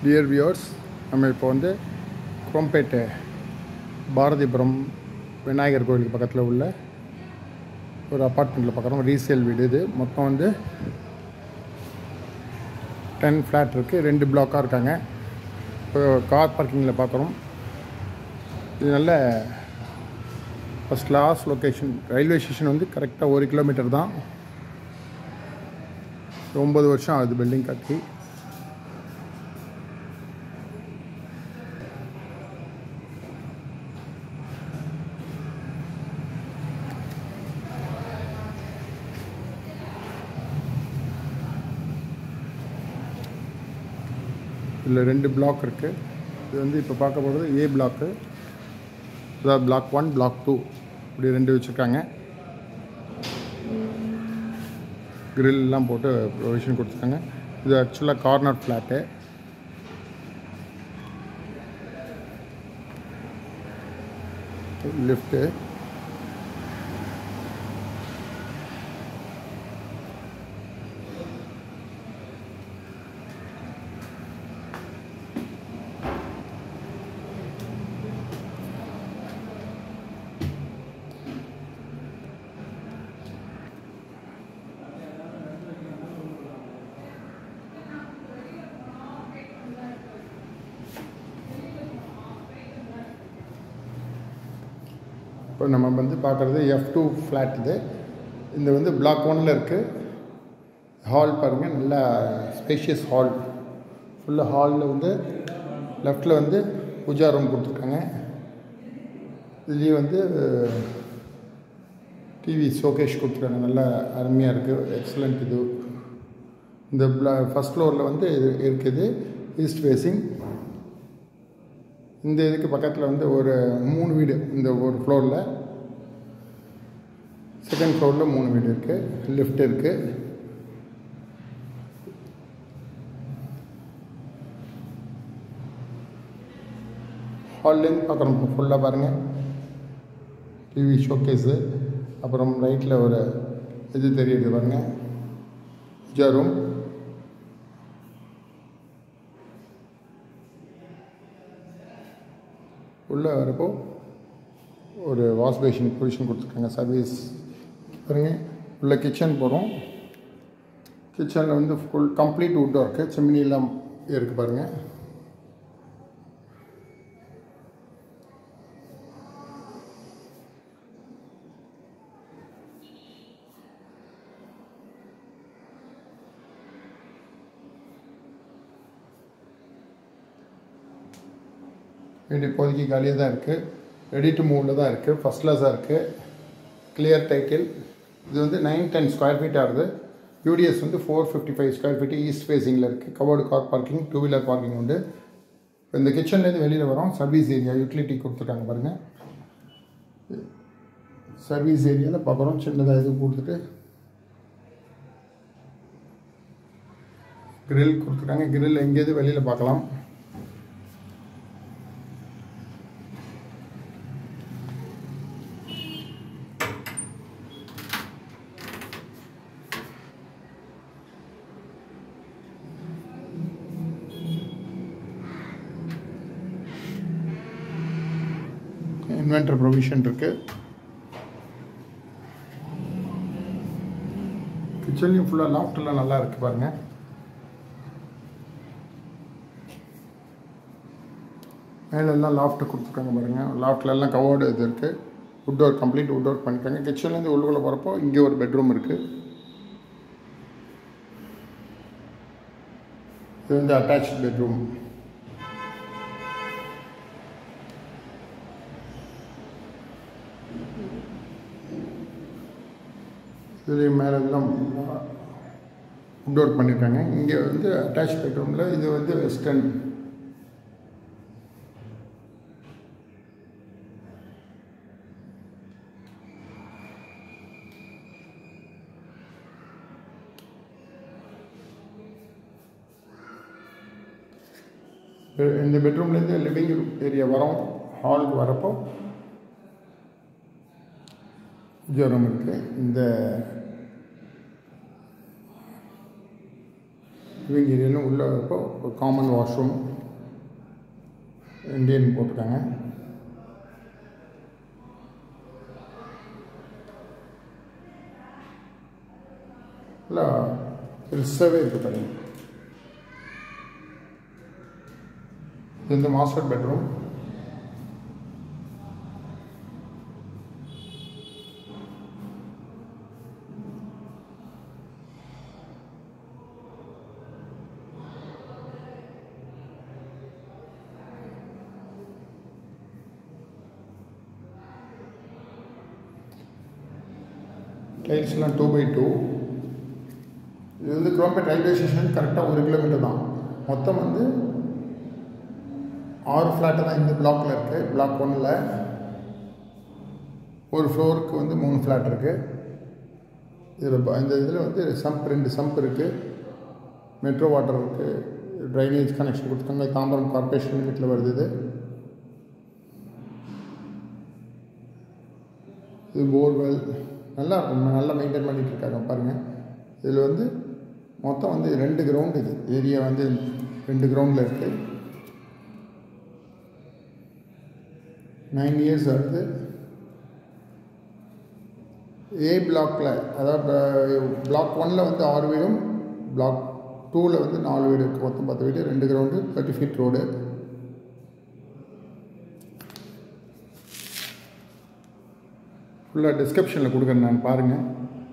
dear viewers நம்ம இப்போ வந்து குரோம்பேட்டை பாரதிபுரம் விநாயகர் கோயிலுக்கு பக்கத்தில் உள்ள ஒரு அப்பார்ட்மெண்ட்டில் பார்க்குறோம் ரீசேல் வீடு இது மொத்தம் வந்து டென் ஃப்ளாட் இருக்குது ரெண்டு பிளாக்காக இருக்காங்க இப்போ கார் பார்க்கிங்கில் பார்க்குறோம் இது நல்ல first class location railway station வந்து கரெக்டாக ஒரு கிலோமீட்டர் தான் ஒம்பது வருஷம் ஆகுது பில்டிங் கட்டி இதில் ரெண்டு பிளாக் இருக்குது இது வந்து இப்போ பார்க்க போகிறது ஏ பிளாக்கு அதாவது பிளாக் ஒன் பிளாக் டூ இப்படி ரெண்டு வச்சுருக்காங்க கிரில்லாம் போட்டு ப்ரொவிஷன் கொடுத்துருக்காங்க இது ஆக்சுவலாக கார்னர் ஃப்ளாட்டு லிஃப்ட்டு இப்போ நம்ம வந்து பார்க்குறது எஃப் டூ ஃப்ளாட் இது இந்த வந்து பிளாக் ஒனில் இருக்குது ஹால் பாருங்கள் நல்லா ஸ்பேஷியஸ் ஹால் ஃபுல்லாக ஹாலில் வந்து லெஃப்டில் வந்து பூஜா ரூம் கொடுத்துருக்காங்க இதுலேயே வந்து டிவி ஷோகேஷ் கொடுத்துருக்காங்க நல்லா அருமையாக இருக்குது எக்ஸலண்ட் இது இந்த ஃபஸ்ட் ஃப்ளோரில் வந்து இது இருக்குது ஈஸ்ட் ஃபேஸிங் இந்த இதுக்கு பக்கத்தில் வந்து ஒரு மூணு வீடு இந்த ஒரு ஃப்ளோரில் செகண்ட் ஃப்ளோரில் மூணு வீடு இருக்குது லிஃப்ட் இருக்குது ஹால்லேருந்து பார்க்குறோம் ஃபுல்லாக பாருங்கள் டிவி ஷோகேஸு அப்புறம் ரைட்டில் ஒரு இது தெரியுது பாருங்கள் பூஜா ரூம் உள்ளே வரப்போ ஒரு வாஷ் பேஷன் பொசிஷன் கொடுத்துருக்காங்க சர்வீஸ் பாருங்க உள்ள கிச்சன் போகிறோம் கிச்சனில் வந்து ஃபுல் கம்ப்ளீட் வுட் ஒர்க்கு சிம்னிலாம் இருக்குது பாருங்கள் வீடு இப்போதைக்கு காலியாக தான் இருக்குது ரெடி டு மூவில் தான் இருக்குது ஃபஸ்ட் கிளாஸாக இருக்குது கிளியர் டைட்டில் இது வந்து நைன் டென் ஸ்கொயர் ஃபீட் ஆகுது யூடிஎஸ் வந்து four fifty five square feet east ஃபேஸிங்கில் இருக்குது covered car parking two wheeler parking உண்டு இந்த கிச்சன்லேருந்து வெளியில் வரோம் சர்வீஸ் ஏரியா யூட்டிலிட்டி கொடுத்துருக்காங்க பாருங்கள் சர்வீஸ் ஏரியாவில் பார்க்குறோம் சின்னதாக இது கொடுத்துட்டு கிரில் கொடுத்துருக்காங்க கிரில் எங்கேயாவது வெளியில் பார்க்கலாம் இன்வென்டர் ப்ரொவிஷன் இருக்குது கிச்சன்லேயும் ஃபுல்லாக லாஃப்டெல்லாம் நல்லா இருக்குது பாருங்கள் மேலெல்லாம் லாஃப்ட்டு கொடுத்துருக்காங்க பாருங்கள் லாஃப்டில் எல்லாம் கவர்டு இது இருக்குது wood work complete wood work பண்ணியிருக்காங்க கிச்சன்லேருந்து உள்ளுக்குள்ளே போகிறப்போ இங்கே ஒரு பெட்ரூம் இருக்குது இது வந்து அட்டாச் பெட்ரூம் இது மேலே எல்லாம் வுட் ஒர்க் பண்ணியிருக்காங்க இங்கே வந்து அட்டாச் பெட்ரூமில் இது வந்து வெஸ்டர்ன் இந்த பெட்ரூம்லேருந்து லிவிங் ஏரியா வரோம் ஹாலுக்கு வரப்போ ஜுரம் இருக்குது இந்த லிவிங் ஏரியாலும் உள்ள இப்போ காமன் வாஷ்ரூம் இந்தியன் போட்டிருக்காங்க நல்லா பெருசாகவே இருக்குது பாருங்க இது வந்து மாஸ்டர் பெட்ரூம் டைல்ஸ்லாம் டூ பை டூ இது வந்து குரோம்பேட் ரயில்வே ஸ்டேஷன் கரெக்டாக ஒரு கிலோமீட்டர் தான் மொத்தம் வந்து ஆறு ஃப்ளாட்டு தான் இந்த பிளாக்ல இருக்குது பிளாக் ஒன்னில் ஒரு ஃப்ளோருக்கு வந்து மூணு ஃப்ளாட் இருக்குது இதில் இந்த இதில் வந்து சம்ப் ரெண்டு சம்ப் இருக்குது மெட்ரோ வாட்டர் இருக்குது ட்ரைனேஜ் கனெக்ஷன் கொடுத்துருக்காங்க தாம்பரம் கார்பரேஷன் லிமிட்டில் வருது இது இது போர்வெல் நல்லா இருக்கும் நல்லா மெயின்டைன் பண்ணிட்டு இருக்காங்க பாருங்கள் இதில் வந்து மொத்தம் வந்து ரெண்டு கிரவுண்ட் இது ஏரியா வந்து ரெண்டு கிரவுண்டில் இருக்குது நைன் இயர்ஸ் ஆகுது ஏ பிளாக்கில் அதாவது பிளாக் ஒனில் வந்து ஆறு வீடும் பிளாக் டூவில் வந்து நாலு வீடு இருக்குது மொத்தம் பத்து வீடு ரெண்டு கிரவுண்டு தேர்ட்டி ஃபீட் ரோடு ஃபுல்லாக டிஸ்கிரிப்ஷனில் கொடுக்குறேன் நான் பாருங்கள்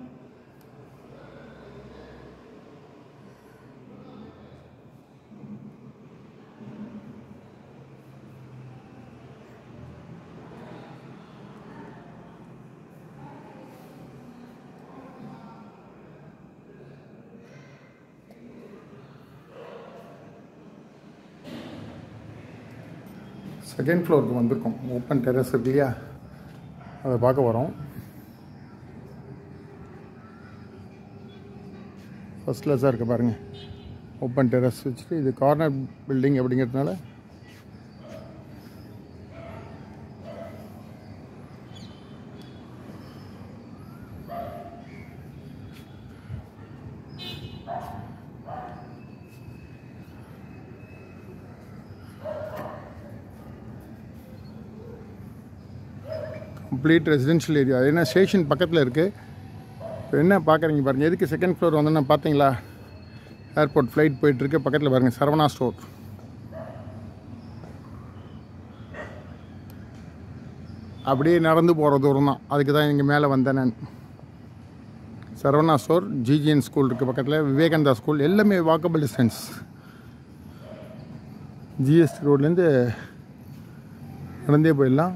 செகண்ட் ஃப்ளோருக்கு வந்திருக்கோம் ஓப்பன் டெரஸ் இருக்கு இல்லையா அதை பார்க்க வரோம் ஃபஸ்ட் கிளாஸாக இருக்குது பாருங்கள் ஓப்பன் டெரஸ் வச்சுட்டு இது கார்னர் பில்டிங் அப்படிங்கிறதுனால கம்ப்ளீட் ரெசிடென்ஷியல் ஏரியா ஏன்னா ஸ்டேஷன் பக்கத்தில் இருக்குது இப்போ என்ன பார்க்குறீங்க பாருங்கள் எதுக்கு செகண்ட் ஃப்ளோர் வந்தோன்னா பார்த்தீங்களா ஏர்போர்ட் ஃப்ளைட் போயிட்டுருக்கு பக்கத்தில் பாருங்கள் சரவணா ஸ்டோர் அப்படியே நடந்து போகிற தூரம் தான் அதுக்கு தான் இங்கே மேலே வந்தேன் நான் சரவணா ஸ்டோர் ஜிஜிஎன் ஸ்கூல் இருக்குது பக்கத்தில் விவேகானந்தா ஸ்கூல் எல்லாமே வாக்கபிள் டிஸ்டன்ஸ் ஜிஎஸ்டி ரோட்லேருந்து நடந்தே போயிடலாம்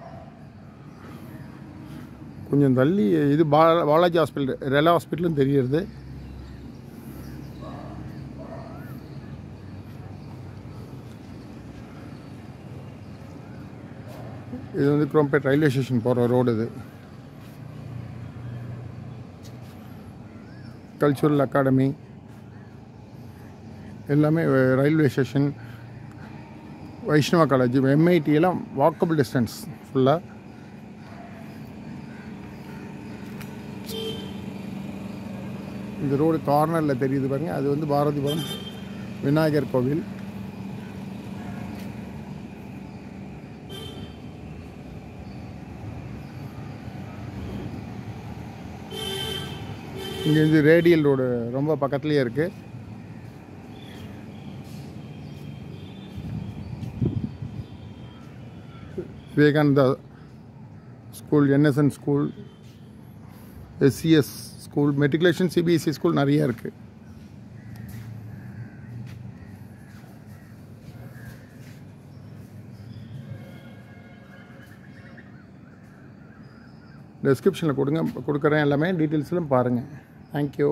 கொஞ்சம் தள்ளி இது பா பாலாஜி ஹாஸ்பிட்டல் ரெலா ஹாஸ்பிட்டலும் தெரியுது இது வந்து குரோம்பேட் ரயில்வே ஸ்டேஷன் போகிற ரோடு இது கல்ச்சுரல் அகாடமி எல்லாமே railway station Vaishnava college MIT எல்லாம் வாக்கபிள் டிஸ்டன்ஸ் ஃபுல்லாக இந்த ரோடு கார்னரில் தெரியுது பாருங்க அது வந்து பாரதிபுரம் விநாயகர் கோவில் இங்கேருந்து ரேடியல் ரோடு ரொம்ப பக்கத்துலேயே இருக்குது Vivekananda school NSN school SCS school matriculation CBSE school நிறைய இருக்குது டிஸ்கிரிப்ஷனில் கொடுங்க கொடுக்குறேன் எல்லாமே டீட்டெயில்ஸ்லாம் பாருங்கள் தேங்க்யூ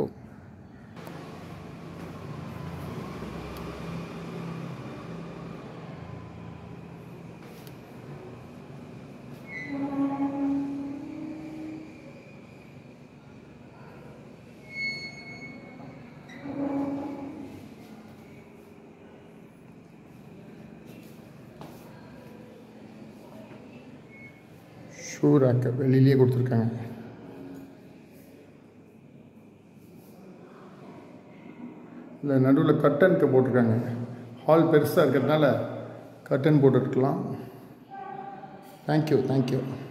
ஷூ ரேக்கு வெளியிலேயே கொடுத்துருக்காங்க இல்லை நடுவில் கட்டனுக்கு போட்டிருக்காங்க ஹால் பெருசாக இருக்கிறதுனால கட்டன் போட்டுருக்கலாம் தேங்க்யூ தேங்க்யூ